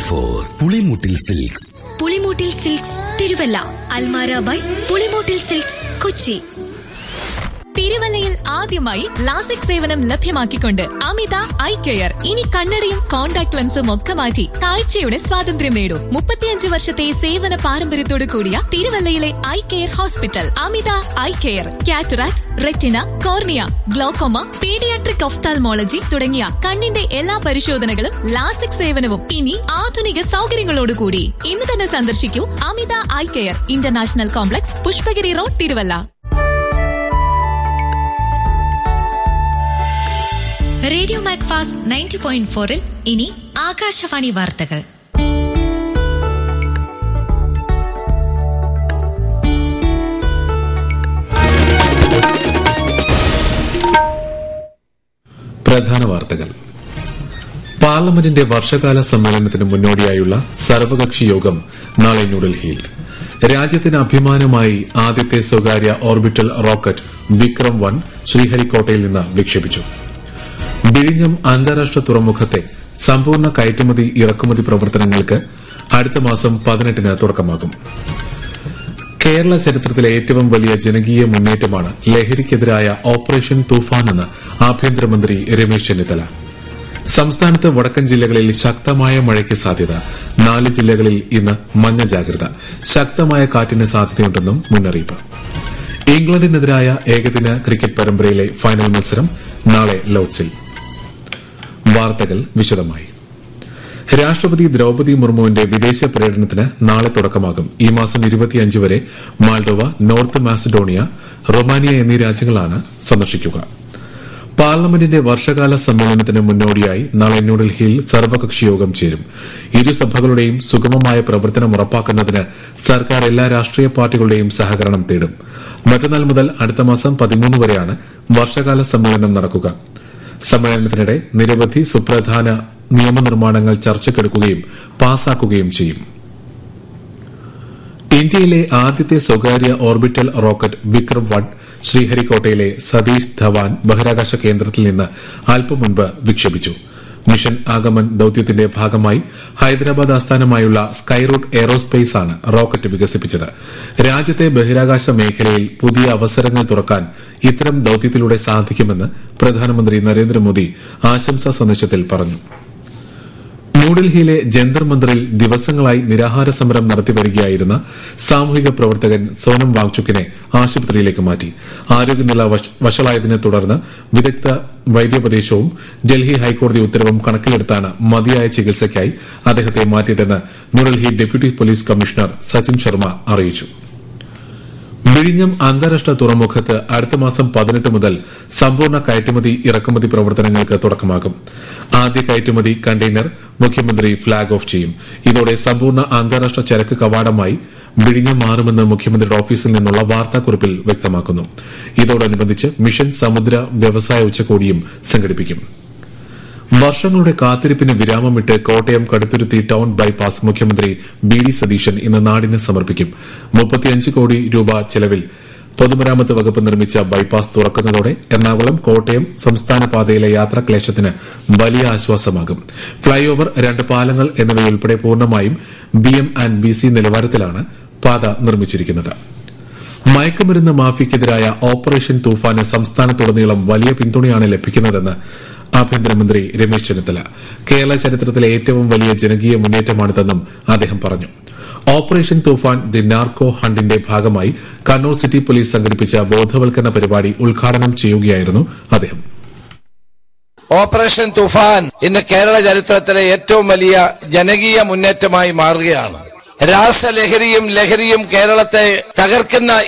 four Pulimoottil silks Pulimoottil silks Thiruvalla Almara by Pulimoottil silks Kochi തിരുവല്ലയിൽ ആദ്യമായി LASIK സേവനം ലഭ്യമാക്കിക്കൊണ്ട് അമിത ഐ കെയർ ഇനി കണ്ണടയും കോൺടാക്ട് ലെൻസും ഒക്കെ മാറ്റി കാഴ്ചയുടെ സ്വാതന്ത്ര്യം നേടൂ മുപ്പത്തിയഞ്ച് വർഷത്തെ സേവന പാരമ്പര്യത്തോടു കൂടിയ തിരുവല്ലയിലെ eye care hospital Amitha eye care cataract retina cornea glaucoma paediatric ophthalmology തുടങ്ങിയ കണ്ണിന്റെ എല്ലാ പരിശോധനകളും ലാസിക് സേവനവും ഇനി ആധുനിക സൗകര്യങ്ങളോടുകൂടി ഇന്ന് തന്നെ സന്ദർശിക്കൂ Amitha eye care international complex Pushpagiri road Thiruvalla radio MACFAST ninety point ഫോറിൽ ഇനി ആകാശവാണി വാർത്തകൾ പ്രധാന വാർത്തകൾ പാർലമെന്റിന്റെ വർഷകാല സമ്മേളനത്തിന് മുന്നോടിയായുള്ള സർവകക്ഷി യോഗം നാളെ ന്യൂഡൽഹിയിൽ രാജ്യത്തിന് അഭിമാനമായി ആദ്യത്തെ സ്വകാര്യ ഓർബിറ്റൽ റോക്കറ്റ് വിക്രം വൺ ശ്രീഹരിക്കോട്ടയിൽ നിന്ന് വിക്ഷേപിച്ചു വിഴിഞ്ഞം അന്താരാഷ്ട്ര തുറമുഖത്തെ സമ്പൂർണ്ണ കയറ്റുമതി ഇറക്കുമതി പ്രവർത്തനങ്ങൾക്ക് അടുത്ത മാസം പതിനെട്ടിന് തുടക്കമാകും കേരള ചരിത്രത്തിലെ ഏറ്റവും വലിയ ജനകീയ മുന്നേറ്റമാണ് ലഹരിക്കെതിരായ ഓപ്പറേഷൻ തൂഫാനെന്ന് ആഭ്യന്തരമന്ത്രി രമേശ് ചെന്നിത്തല സംസ്ഥാനത്ത് വടക്കൻ ജില്ലകളിൽ ശക്തമായ മഴയ്ക്ക് സാധ്യത നാല് ജില്ലകളിൽ ഇന്ന് മഞ്ഞ ജാഗ്രത ശക്തമായ കാറ്റിന് സാധ്യതയുണ്ടെന്നും മുന്നറിയിപ്പ് ഇംഗ്ലണ്ടിനെതിരായ ഏകദിന ക്രിക്കറ്റ് പരമ്പരയിലെ ഫൈനൽ മത്സരം നാളെ ലോഡ്സിൽ വാർത്തകൾ വിശദമായി രാഷ്ട്രപതി ദ്രൌപതി മുർമുവിന്റെ വിദേശ പര്യടനത്തിന് നാളെ തുടക്കമാകും ഈ മാസം ഇരുപത്തിയഞ്ച് വരെ മാൾഡോവ നോർത്ത് മാസഡോണിയ റൊമാനിയ എന്നീ രാജ്യങ്ങളാണ് സന്ദർശിക്കുക പാർലമെന്റിന്റെ വർഷകാല സമ്മേളനത്തിന് മുന്നോടിയായി നാളെ ന്യൂഡൽഹിയിൽ സർവകക്ഷി യോഗം ചേരും ഇരുസഭകളുടെയും സുഗമമായ പ്രവർത്തനം ഉറപ്പാക്കുന്നതിന് സർക്കാർ എല്ലാ രാഷ്ട്രീയ പാർട്ടികളുടെയും സഹകരണം തേടും മറ്റന്നാൾ മുതൽ അടുത്ത മാസം പതിമൂന്ന് വരെയാണ് വർഷകാല സമ്മേളനം നടക്കുക സമ്മേളനത്തിനിടെ നിരവധി സുപ്രധാന നിയമനിർമ്മാണങ്ങൾ ചർച്ചയ്ക്കെടുക്കുകയും പാസാക്കുകയും ചെയ്യും ഇന്ത്യയിലെ ആദ്യത്തെ സ്വകാര്യ ഓർബിറ്റൽ റോക്കറ്റ് വിക്രം വൺ ശ്രീഹരിക്കോട്ടയിലെ സതീഷ് ധവാൻ ബഹിരാകാശ കേന്ദ്രത്തിൽ നിന്ന് അല്പം മുൻപ് വിക്ഷേപിച്ചു മിഷൻ ആഗമൻ ദൌത്യത്തിന്റെ ഭാഗമായി ഹൈദരാബാദ് ആസ്ഥാനമായുള്ള സ്കൈറൂട്ട് എയറോസ്പേസ് ആണ് റോക്കറ്റ് വികസിപ്പിച്ചത് രാജ്യത്തെ ബഹിരാകാശ മേഖലയിൽ പുതിയ അവസരങ്ങൾ തുറക്കാൻ ഇത്തരം ദൌത്യത്തിലൂടെ സാധിക്കുമെന്ന് പ്രധാനമന്ത്രി നരേന്ദ്രമോദി ആശംസാ സന്ദേശത്തിൽ പറഞ്ഞു ന്യൂഡൽഹിയിലെ ജന്തർ മന്ദറിൽ ദിവസങ്ങളായി നിരാഹാര സമരം നടത്തിവരികയായിരുന്ന സാമൂഹിക പ്രവർത്തകൻ സോനം വാങ്ചുക്കിനെ ആശുപത്രിയിലേക്ക് മാറ്റി ആരോഗ്യനില വഷ- വഷളായതിനെ തുടർന്ന് വിദഗ്ധ വൈദ്യോപദേശവും ഡൽഹി ഹൈക്കോടതി ഉത്തരവും കണക്കിലെടുത്താണ് മതിയായ ചികിത്സയ്ക്കായി അദ്ദേഹത്തെ മാറ്റിയതെന്ന് New Delhi deputy police commissioner Sachin Sharma അറിയിച്ചു വിഴിഞ്ഞം അന്താരാഷ്ട്ര തുറമുഖത്ത് അടുത്ത മാസം പതിനെട്ട് മുതൽ സമ്പൂർണ്ണ കയറ്റുമതി ഇറക്കുമതി പ്രവർത്തനങ്ങൾക്ക് തുടക്കമാകും ആദ്യ കയറ്റുമതി കണ്ടെയ്നർ മുഖ്യമന്ത്രി ഫ്ളാഗ് ഓഫ് ചെയ്യും ഇതോടെ സമ്പൂർണ്ണ അന്താരാഷ്ട്ര ചരക്ക് കവാടമായി വിഴിഞ്ഞം മാറുമെന്ന് മുഖ്യമന്ത്രിയുടെ ഓഫീസിൽ നിന്നുള്ള വാർത്താക്കുറിപ്പിൽ വ്യക്തമാക്കുന്നു ഇതോടനുബന്ധിച്ച് മിഷൻ സമുദ്ര വ്യവസായ ഉച്ചകോടിയും സംഘടിപ്പിക്കും വർഷങ്ങളുടെ കാത്തിരിപ്പിന് വിരാമമിട്ട് കോട്ടയം കടുത്തുരുത്തി ടൌൺ ബൈപ്പാസ് മുഖ്യമന്ത്രി ബി ഡി സതീശൻ ഇന്ന് നാടിന് സമർപ്പിക്കും മുപ്പത്തിയഞ്ച് കോടി രൂപ ചെലവിൽ പൊതുമരാമത്ത് വകുപ്പ് നിർമ്മിച്ച ബൈപ്പാസ് തുറക്കുന്നതോടെ എറണാകുളം കോട്ടയം സംസ്ഥാന പാതയിലെ യാത്രാക്ലേശത്തിന് വലിയ ആശ്വാസമാകും ഫ്ളൈ ഓവർ രണ്ട് പാലങ്ങൾ എന്നിവയുൾപ്പെടെ പൂർണ്ണമായും B M and B C നിലവാരത്തിലാണ് പാത നിർമ്മിച്ചിരിക്കുന്നത് മയക്കുമരുന്ന് മാഫിയക്കെതിരായ ഓപ്പറേഷൻ തൂഫാന് സംസ്ഥാനത്തുടനീളം വലിയ പിന്തുണയാണ് ലഭിക്കുന്നതെന്ന് ആഭ്യന്തരമന്ത്രി രമേശ് ചെന്നിത്തല കേരള ചരിത്രത്തിലെ ഏറ്റവും വലിയ ജനകീയ മുന്നേറ്റമാണിതെന്നും അദ്ദേഹം പറഞ്ഞു ഓപ്പറേഷൻ തൂഫാൻ ദി നാർക്കോ ഹണ്ടിന്റെ ഭാഗമായി കണ്ണൂർ സിറ്റി പോലീസ് സംഘടിപ്പിച്ച ബോധവൽക്കരണ പരിപാടി ഉദ്ഘാടനം ചെയ്യുകയായിരുന്നു അദ്ദേഹം ഓപ്പറേഷൻ തുഫാൻ ഇന്ന് കേരള ചരിത്രത്തിലെ ഏറ്റവും വലിയ ജനകീയ മുന്നേറ്റമായി മാറുകയാണ് രാസലഹരിയും ലഹരിയും കേരളത്തെ തകർക്കുന്ന